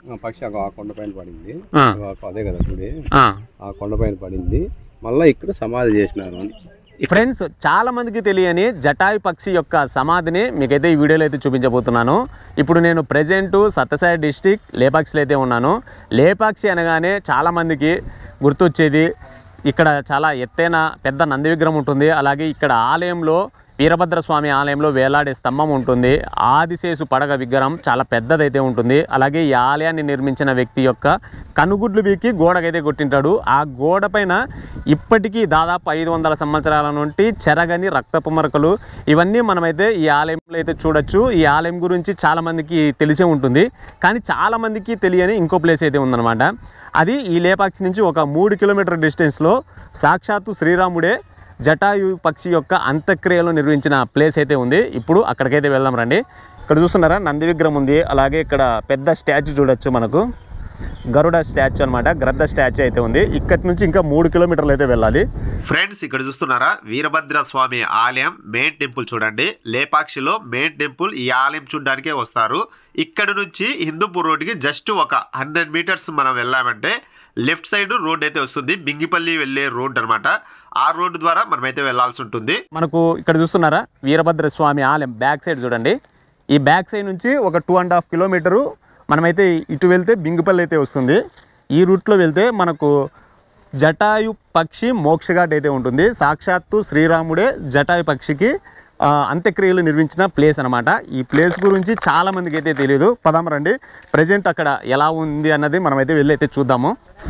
ఆ పక్షి ఆ కొండపైన పడింది ఆ, ఆ అదే కదా గుడి ఆ. ఆ కొండపైన పడింది మళ్ళీ ఇక్కడ సమాధి చేసినారు అని ఫ్రెండ్స్ చాలా మందికి తెలియని జటాయు పక్షి యొక్క సమాధిని మీకైతే ఈ వీడియోలో అయితే చూపించబోతున్నాను ఇప్పుడు నేను ప్రజెంట్ సత్యసాయి డిస్టిక్ లేపాక్షిలో అయితే ఉన్నాను లేపాక్షి అనగానే చాలా మందికి గుర్తొచ్చేది ఇక్కడ చాలా ఎత్తైన పెద్ద నంది విగ్రహం ఉంటుంది అలాగే ఇక్కడ ఆలయంలో వీరభద్ర స్వామి ఆలయంలో వేలాడే స్తంభం ఉంటుంది ఆదిశేషు పడగ విగ్రహం చాలా పెద్దదైతే ఉంటుంది అలాగే ఈ ఆలయాన్ని నిర్మించిన వ్యక్తి యొక్క కనుగుడ్లు బీకి గోడకైతే కొట్టింటాడు ఆ గోడ పైన ఇప్పటికీ దాదాపు ఐదు వందల సంవత్సరాల నుండి చెరగని రక్తపు మరకలు ఇవన్నీ మనమైతే ఈ ఆలయంలో అయితే చూడొచ్చు ఈ ఆలయం గురించి చాలా మందికి తెలిసే ఉంటుంది కానీ చాలా మందికి తెలియని ఇంకో ప్లేస్ అయితే ఉందన్నమాట అది ఈ లేపాక్షి నుంచి ఒక మూడు కిలోమీటర్ డిస్టెన్స్లో సాక్షాత్తు శ్రీరాముడే జటాయు పక్షి యొక్క అంత్యక్రియలు నిర్వహించిన ప్లేస్ అయితే ఉంది ఇప్పుడు అక్కడికైతే వెళ్దాం రండి ఇక్కడ చూస్తున్నారా నంది విగ్రహం ఉంది అలాగే ఇక్కడ పెద్ద స్టాచ్యూ చూడొచ్చు మనకు గరుడ స్టాచ్యూ అన్నమాట గ్రద్ద స్టాచ్యూ అయితే ఉంది ఇక్కడి నుంచి ఇంకా మూడు కిలోమీటర్లు అయితే వెళ్ళాలి ఫ్రెండ్స్ ఇక్కడ చూస్తున్నారా వీరభద్ర స్వామి ఆలయం మెయిన్ టెంపుల్ చూడండి లేపాక్షిలో మెయిన్ టెంపుల్ ఈ ఆలయం చూడడానికే వస్తారు ఇక్కడ నుంచి హిందూపూర్ రోడ్డుకి జస్ట్ ఒక హండ్రెడ్ మీటర్స్ మనం వెళ్ళామంటే లెఫ్ట్ సైడ్ రోడ్ అయితే వస్తుంది బింగిపల్లి వెళ్ళే రోడ్ అన్నమాట ఆ రోడ్డు ద్వారా మనమైతే వెళ్ళాల్సి ఉంటుంది మనకు ఇక్కడ చూస్తున్నారా వీరభద్ర స్వామి ఆలయం బ్యాక్ సైడ్ చూడండి ఈ బ్యాక్ సైడ్ నుంచి ఒక టూ అండ్ హాఫ్ కిలోమీటరు మనమైతే ఇటు వెళ్తే బింగుపల్లి అయితే వస్తుంది ఈ రూట్లో వెళ్తే మనకు జటాయు పక్షి మోక్షఘాట్ అయితే ఉంటుంది సాక్షాత్తు శ్రీరాముడే జటాయు పక్షికి ఆ, అంత్యక్రియలు నిర్మించిన ప్లేస్ అనమాట ఈ ప్లేస్ గురించి చాలా మందికి అయితే తెలియదు పదాం రండి ప్రజెంట్ అక్కడ ఎలా ఉంది అన్నది మనమైతే వెళ్ళి అయితే చూద్దాము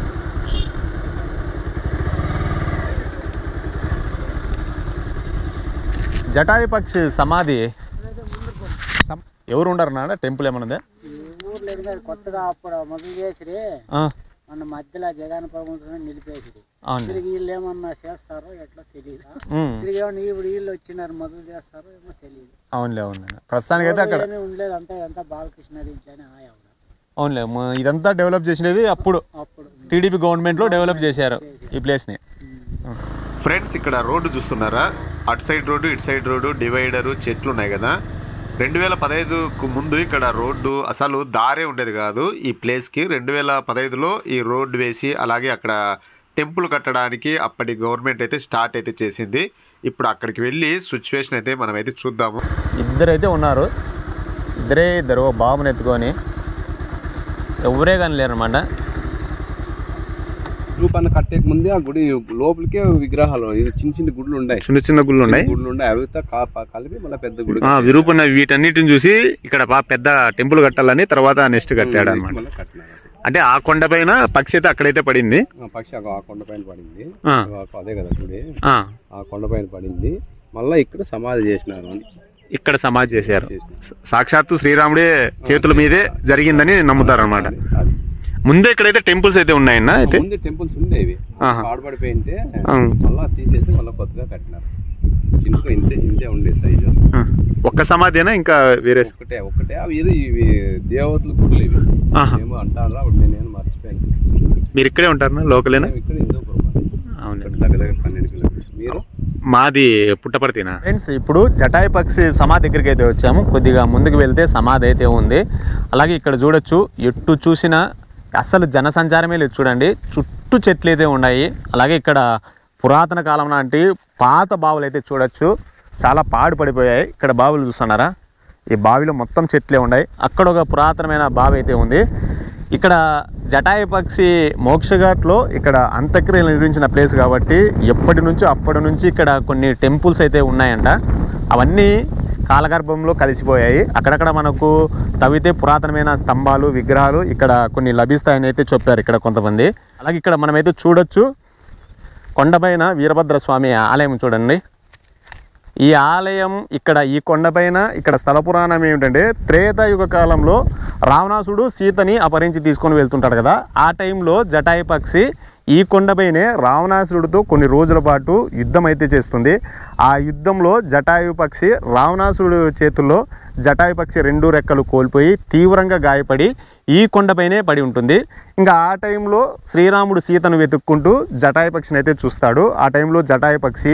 జటాయు పక్షి సమాధి సమ్- ఎవరు ఉండరు నాడ టెంపుల్ ఏమన్నా ఉందా? ఊర్లో ఎదిగారు కొత్తగా అప్పుడు మొదలు చేసిరి ఆ మన మధ్యలో జగన్ ప్రభుత్వం నిలిపేసిరి అవును తిరిగి వీళ్ళు ఏమన్నా చేస్తారో ఎట్లా తెలియదు ఉమ్, తిరిగి ఏమన్నా ఇప్పుడు వీళ్ళు వచ్చినారు మొదలు చేస్తారో ఏమో తెలియదు అవునులే అవునులే ప్రస్తుతానికి అయితే అక్కడ ఏమీ ఉండలేదు అంతా అంతా బాలకృష్ణ దీంట్లోనే ఆయా ఉన్నారు. అవునులే మ- ఇదంతా డెవలప్ చేసినది అప్పుడు అప్పుడు టీడీపీ గవర్నమెంట్లో డెవలప్ చేశారు ఈ ప్లేస్ని ఫ్రెండ్స్ ఇక్కడ రోడ్డు చూస్తున్నారా అటు సైడ్ రోడ్డు ఇటు సైడ్ రోడ్డు డివైడరు చెట్లు ఉన్నాయి కదా రెండు వేల పదహైదుకు ముందు ఇక్కడ రోడ్డు అసలు దారే ఉండేది కాదు ఈ ప్లేస్కి రెండు వేల పదహైదులో ఈ రోడ్డు వేసి అలాగే అక్కడ టెంపుల్ కట్టడానికి అప్పటి గవర్నమెంట్ అయితే స్టార్ట్ అయితే చేసింది ఇప్పుడు అక్కడికి వెళ్ళి సిచ్యువేషన్ అయితే మనం అయితే చూద్దాము ఇద్దరైతే ఉన్నారు ఇద్దరే ఇద్దరు ఓ బాబుని ఎత్తుకొని ఎవరే కానీ లేరు అనమాట రూపాన్ని కట్టేక ముందే ఆ గుడి లోపలికే విగ్రహాలు ఇది చిన్న చిన్న గుడ్లు ఉన్నాయి చిన్న చిన్న గుళ్ళు ఉన్నాయి గుడ్లు ఉన్నాయి అవి తా కా- కలిపి మళ్ళీ పెద్ద గుడి విరూపన్న వీటన్నిటిని చూసి ఇక్కడ బాగా పెద్ద టెంపుల్ కట్టాలని తర్వాత నెక్స్ట్ కట్టాడు అనమాట మళ్ళీ కట్టినారు అంటే ఆ కొండ పైన పక్షి అయితే అక్కడైతే పడింది ఆ పక్షి ఆ కొండపైన పడింది ఆ, ఆ అదే కదా గుడి ఆ, ఆ కొండపైన పడింది మళ్ళీ ఇక్కడ సమాధి చేసినారు అని ఇక్కడ సమాధి చేశారు చేసినారు. సాక్షాత్తు శ్రీరాముడే చేతుల మీదే జరిగిందని నమ్ముతారు అనమాట అది- అది. ముందే ఇక్కడైతే టెంపుల్స్ అయితే ఉన్నాయన్న అయితే ముందు టెంపుల్స్ ఉండేవి ఆహా. పాడుపడిపోయింటే ఆ, మళ్ళా తీసేసి మళ్ళీ కొత్తగా కట్టినారు చిన్నగా ఇంతే ఇంతే ఉండే సైజు ఆ. ఒక్క సమాధినా ఇంకా వేరే ఒకటే ఒకటే అవి ఏదో ఇవి దేవతలు గుడ్లు ఇవి ఆహా. ఏమో అంటారా అప్పుడు నేను నేను మర్చిపోయాను మీరు ఇక్కడే ఉంటారా లోకలేనా మేము ఇక్కడ హిందూపురం మాది. అవును ఇక్కడ దగ్గర దగ్గర పన్నెండు కిలోమీటర్స్ మీరు మాది పుట్టపర్తినా ఫ్రెండ్స్ ఇప్పుడు జటాయి పక్షి సమాధి దగ్గరికి అయితే వచ్చాము కొద్దిగా ముందుకు వెళ్తే సమాధి అయితే ఉంది అలాగే ఇక్కడ చూడొచ్చు ఎటు చూసినా అస్సలు జనసంచారమే లేదు చూడండి చుట్టూ చెట్లు అయితే ఉన్నాయి అలాగే ఇక్కడ పురాతన కాలం నాటి పాత బావులు అయితే చూడొచ్చు చాలా పాడు పడిపోయాయి ఇక్కడ బావులు చూస్తున్నారా ఈ బావిలో మొత్తం చెట్లే ఉన్నాయి అక్కడ ఒక పురాతనమైన బావి అయితే ఉంది ఇక్కడ జటాయి పక్షి మోక్షఘాట్లో ఇక్కడ అంత్యక్రియలు నిర్వహించిన ప్లేస్ కాబట్టి ఎప్పటి నుంచో అప్పటి నుంచి ఇక్కడ కొన్ని టెంపుల్స్ అయితే ఉన్నాయంట అవన్నీ కాలగర్భంలో కలిసిపోయాయి అక్కడక్కడ మనకు తవ్వితే పురాతనమైన స్తంభాలు విగ్రహాలు ఇక్కడ కొన్ని లభిస్తాయని అయితే చెప్పారు ఇక్కడ కొంతమంది అలాగే ఇక్కడ మనమైతే చూడొచ్చు కొండపైన వీరభద్ర స్వామి ఆలయం చూడండి ఈ ఆలయం ఇక్కడ ఈ కొండపైన ఇక్కడ స్థల పురాణం ఏమిటంటే త్రేతాయుగ కాలంలో రావణాసుడు సీతని అపహరించి తీసుకొని వెళ్తుంటాడు కదా ఆ టైంలో జటాయి పక్షి ఈ కొండపైనే రావణాసురుడితో కొన్ని రోజుల పాటు యుద్ధం అయితే చేస్తుంది ఆ యుద్ధంలో జటాయు పక్షి రావణాసురుడు చేతుల్లో జటాయు పక్షి రెండు రెక్కలు కోల్పోయి తీవ్రంగా గాయపడి ఈ కొండపైనే పడి ఉంటుంది ఇంకా ఆ టైంలో శ్రీరాముడు సీతను వెతుక్కుంటూ జటాయు పక్షిని అయితే చూస్తాడు ఆ టైంలో జటాయు పక్షి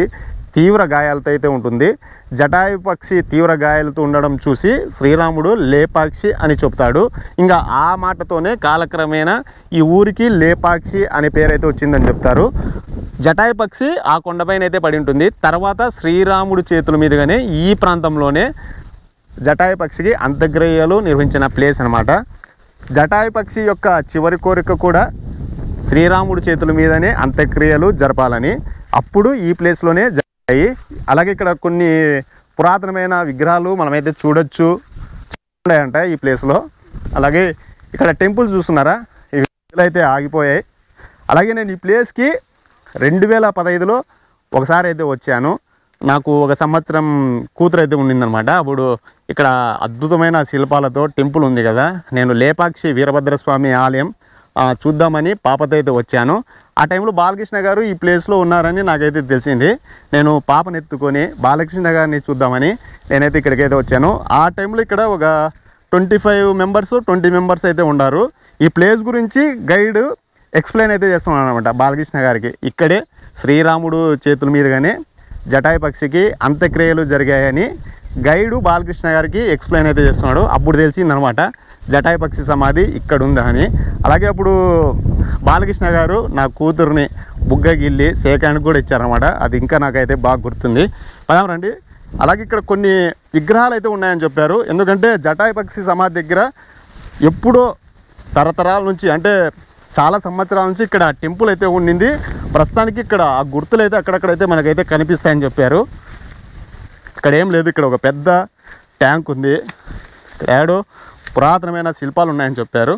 తీవ్ర గాయాలతో అయితే ఉంటుంది జటాయు పక్షి తీవ్ర గాయాలతో ఉండడం చూసి శ్రీరాముడు లేపాక్షి అని చెప్తాడు ఇంకా ఆ మాటతోనే కాలక్రమేణా ఈ ఊరికి లేపాక్షి అనే పేరైతే వచ్చిందని చెప్తారు జటాయు పక్షి ఆ కొండపైన అయితే పడి ఉంటుంది తర్వాత శ్రీరాముడు చేతుల మీదుగానే ఈ ప్రాంతంలోనే జటాయు పక్షికి అంత్యక్రియలు నిర్వహించిన ప్లేస్ అనమాట జటాయు పక్షి యొక్క చివరి కోరిక కూడా శ్రీరాముడి చేతుల మీదనే అంత్యక్రియలు జరపాలని అప్పుడు ఈ ప్లేస్లోనే జరిగాయి అలాగే ఇక్కడ కొన్ని పురాతనమైన విగ్రహాలు మనమైతే చూడొచ్చు ఉన్నాయంట ఈ ప్లేస్లో అలాగే ఇక్కడ టెంపుల్ చూస్తున్నారా ఈ విగ్రహాలు అయితే ఆగిపోయాయి అలాగే నేను ఈ ప్లేస్కి రెండు వేల పదహైదులో ఒకసారి అయితే వచ్చాను నాకు ఒక సంవత్సరం కూతురు అయితే ఉండిందనమాట అప్పుడు ఇక్కడ అద్భుతమైన శిల్పాలతో టెంపుల్ ఉంది కదా నేను లేపాక్షి వీరభద్రస్వామి ఆలయం ఆ, చూద్దామని పాపతో అయితే వచ్చాను ఆ టైంలో బాలకృష్ణ గారు ఈ ప్లేస్లో ఉన్నారని నాకైతే తెలిసింది నేను పాపను ఎత్తుకొని బాలకృష్ణ గారిని చూద్దామని నేనైతే ఇక్కడికైతే వచ్చాను ఆ టైంలో ఇక్కడ ఒక twenty five members twenty members అయితే ఉన్నారు ఈ ప్లేస్ గురించి గైడ్ ఎక్స్ప్లెయిన్ అయితే చేస్తున్నాను అనమాట బాలకృష్ణ గారికి ఇక్కడే శ్రీరాముడు చేతుల మీదుగానే జటాయి పక్షికి అంత్యక్రియలు జరిగాయని గైడు బాలకృష్ణ గారికి ఎక్స్ప్లెయిన్ అయితే చేస్తున్నాడు అప్పుడు తెలిసిందనమాట జటాయి పక్షి సమాధి ఇక్కడ ఉందా అని అలాగే అప్పుడు బాలకృష్ణ గారు నా కూతురుని బుగ్గ గిల్లి సేకానికి కూడా ఇచ్చారనమాట అది ఇంకా నాకైతే బాగా గుర్తుంది పదాం రండి అలాగే ఇక్కడ కొన్ని విగ్రహాలు అయితే ఉన్నాయని చెప్పారు ఎందుకంటే జటాయి పక్షి సమాధి దగ్గర ఎప్పుడో తరతరాల నుంచి అంటే చాలా సంవత్సరాల నుంచి ఇక్కడ టెంపుల్ అయితే ఉండింది ప్రస్తుతానికి ఇక్కడ ఆ గుర్తులు అయితే అక్కడక్కడైతే మనకైతే కనిపిస్తాయని చెప్పారు ఇక్కడ ఏం లేదు ఇక్కడ ఒక పెద్ద ట్యాంక్ ఉంది ఇక్కడ ఏడో పురాతనమైన శిల్పాలు ఉన్నాయని చెప్పారు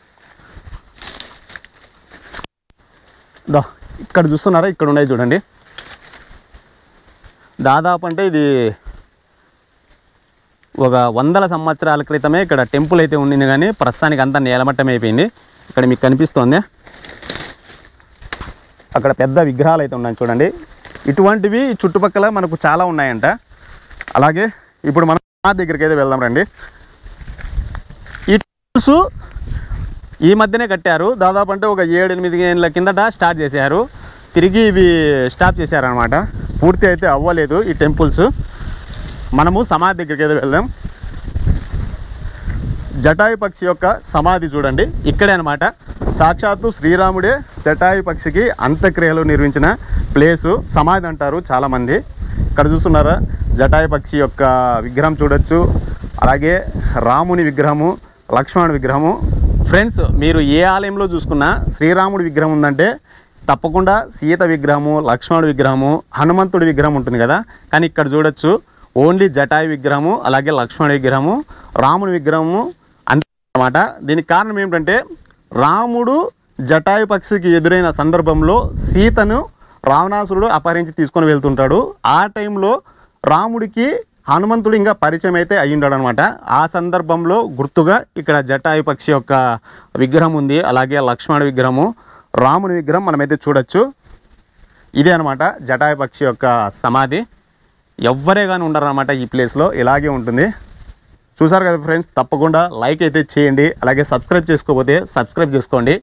దా ఇక్కడ చూస్తున్నారా ఇక్కడ ఉన్నాయి చూడండి దాదాపు అంటే ఇది ఒక వందల సంవత్సరాల క్రితమే ఇక్కడ టెంపుల్ అయితే ఉండింది కానీ ప్రస్తుతానికి అంతా నేలమట్టం అయిపోయింది ఇక్కడ మీకు కనిపిస్తోంది అక్కడ పెద్ద విగ్రహాలు అయితే ఉన్నాయి చూడండి ఇటువంటివి ఈ చుట్టుపక్కల మనకు చాలా ఉన్నాయంట అలాగే ఇప్పుడు మనం మా దగ్గరికి అయితే వెళ్దాం రండి ఈ టెంపుల్స్ ఈ మధ్యనే కట్టారు దాదాపు అంటే ఒక ఏడు ఎనిమిది ఏళ్ళ కిందట స్టార్ట్ చేశారు తిరిగి ఇవి స్టాప్ చేశారనమాట పూర్తి అయితే అవ్వలేదు ఈ టెంపుల్స్ మనము సమాధి దగ్గరికి అయితే వెళ్దాం జటాయు పక్షి యొక్క సమాధి చూడండి ఇక్కడే అనమాట సాక్షాత్తు శ్రీరాముడే జటాయు పక్షికి అంత్యక్రియలు నిర్మించిన ప్లేసు సమాధి అంటారు చాలామంది ఇక్కడ చూస్తున్నారా జటాయు పక్షి యొక్క విగ్రహం చూడొచ్చు అలాగే రాముని విగ్రహము లక్ష్మణుడి విగ్రహము ఫ్రెండ్స్ మీరు ఏ ఆలయంలో చూసుకున్నా శ్రీరాముడి విగ్రహం ఉందంటే తప్పకుండా సీత విగ్రహము లక్ష్మణుడి విగ్రహము హనుమంతుడి విగ్రహం ఉంటుంది కదా కానీ ఇక్కడ చూడొచ్చు ఓన్లీ జటాయు విగ్రహము అలాగే లక్ష్మణుడి విగ్రహము రాముని విగ్రహము అంతే అన్నమాట దీనికి కారణం ఏమిటంటే రాముడు జటాయు పక్షికి ఎదురైన సందర్భంలో సీతను రావణాసురుడు అపహరించి తీసుకొని వెళ్తుంటాడు ఆ టైంలో రాముడికి హనుమంతుడు ఇంకా పరిచయం అయితే అయ్యిండాడు అనమాట ఆ సందర్భంలో గుర్తుగా ఇక్కడ జటాయు పక్షి యొక్క విగ్రహం ఉంది అలాగే లక్ష్మణ విగ్రహము రాముని విగ్రహం మనమైతే చూడొచ్చు ఇదే అనమాట జటాయు పక్షి యొక్క సమాధి ఎవ్వరే కానీ ఉండరన్నమాట ఈ ప్లేస్లో ఇలాగే ఉంటుంది చూసారు కదా ఫ్రెండ్స్ తప్పకుండా లైక్ అయితే చేయండి అలాగే సబ్స్క్రైబ్ చేసుకోకపోతే సబ్స్క్రైబ్ చేసుకోండి